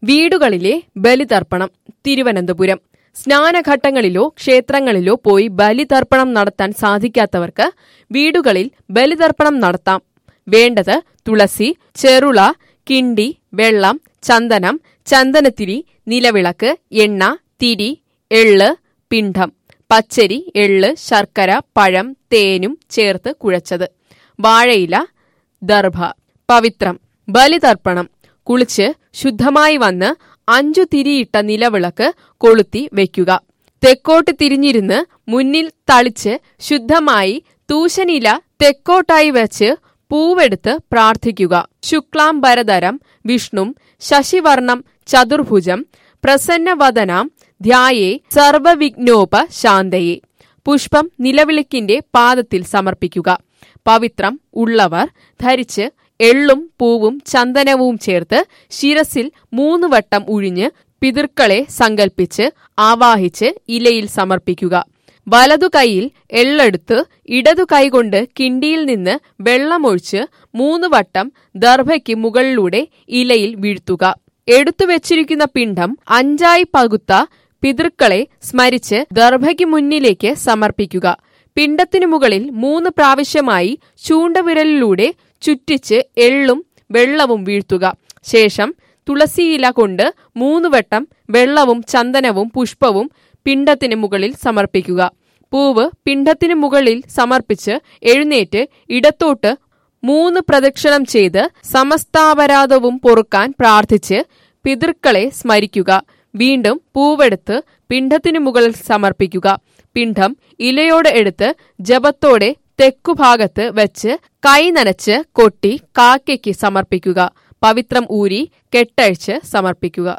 വീടുകളിലെ ബലിതർപ്പണം തിരുവനന്തപുരം സ്നാനഘട്ടങ്ങളിലോ ക്ഷേത്രങ്ങളിലോ പോയി ബലിതർപ്പണം നടത്താൻ സാധിക്കാത്തവർക്ക് വീടുകളിൽ ബലിതർപ്പണം നടത്താം വേണ്ടത് തുളസി ചെറുള കിണ്ടി വെള്ളം ചന്ദനം ചന്ദനത്തിരി നിലവിളക്ക് എണ്ണ തിരി എള്ള് പിണ്ഡം പച്ചരി എള്ള് ശർക്കര പഴം തേനും ചേർത്ത് കുഴച്ചത് വാഴയില ദർഭ പവിത്രം ബലിതർപ്പണം കുളിച്ച് ശുദ്ധമായി വന്ന് അഞ്ചു തിരിയിട്ട നിലവിളക്ക് കൊളുത്തി വെക്കുക തെക്കോട്ട് തിരിഞ്ഞിരുന്ന് മുന്നിൽ തളിച്ച് ശുദ്ധമായി തൂശനില തെക്കോട്ടായി വെച്ച് പൂവെടുത്ത് പ്രാർത്ഥിക്കുക ശുക്ലാംബരധരം വിഷ്ണും ശശിവർണം ചതുർഭുജം പ്രസന്നവദനാം ധ്യായേ സർവവിഘ്നോപ ശാന്തയെ പുഷ്പം നിലവിളക്കിന്റെ പാദത്തിൽ സമർപ്പിക്കുക പവിത്രം ഉള്ളവർ ധരിച്ച് എള്ളും പൂവും ചന്ദനവും ചേർത്ത് ശിരസിൽ മൂന്ന് വട്ടം ഉഴിഞ്ഞ് പിതൃക്കളെ സങ്കൽപ്പിച്ച് ആവാഹിച്ച് ഇലയിൽ സമർപ്പിക്കുക വലതു കൈയിൽ എള്ളെടുത്ത് ഇടതു കൈകൊണ്ട് കിണ്ടിയിൽ നിന്ന് വെള്ളമൊഴിച്ച് മൂന്ന് വട്ടം ദർഭയ്ക്ക് മുകളിലൂടെ ഇലയിൽ വീഴ്ത്തുക എടുത്തു വെച്ചിരിക്കുന്ന പിണ്ഡം അഞ്ചായി പകുത്ത പിതൃക്കളെ സ്മരിച്ച് ദർഭയ്ക്ക് മുന്നിലേക്ക് സമർപ്പിക്കുക പിണ്ടത്തിനു മുകളിൽ മൂന്ന് പ്രാവശ്യമായി ചൂണ്ടവിരലിലൂടെ ചുറ്റിച്ച് എള്ളും വെള്ളവും വീഴ്ത്തുക ശേഷം തുളസിയില കൊണ്ട് മൂന്ന് വട്ടം വെള്ളവും ചന്ദനവും പുഷ്പവും പിണ്ടത്തിന് മുകളിൽ സമർപ്പിക്കുക പൂവ് പിണ്ടത്തിന് മുകളിൽ സമർപ്പിച്ച് എഴുന്നേറ്റ് ഇടത്തോട്ട് മൂന്ന് പ്രദക്ഷിണം ചെയ്ത് സമസ്താപരാധവും പൊറുക്കാൻ പ്രാർത്ഥിച്ച് പിതൃക്കളെ സ്മരിക്കുക വീണ്ടും പൂവെടുത്ത് പിണ്ഡത്തിനു മുകളിൽ സമർപ്പിക്കുക പിണ്ഡം ഇലയോടെ എടുത്ത് ജപത്തോടെ തെക്കുഭാഗത്ത് വെച്ച് കൈ നനച്ച് കൊട്ടി കാക്കയ്ക്ക് സമർപ്പിക്കുക പവിത്രം ഊരി കെട്ടഴിച്ച് സമർപ്പിക്കുക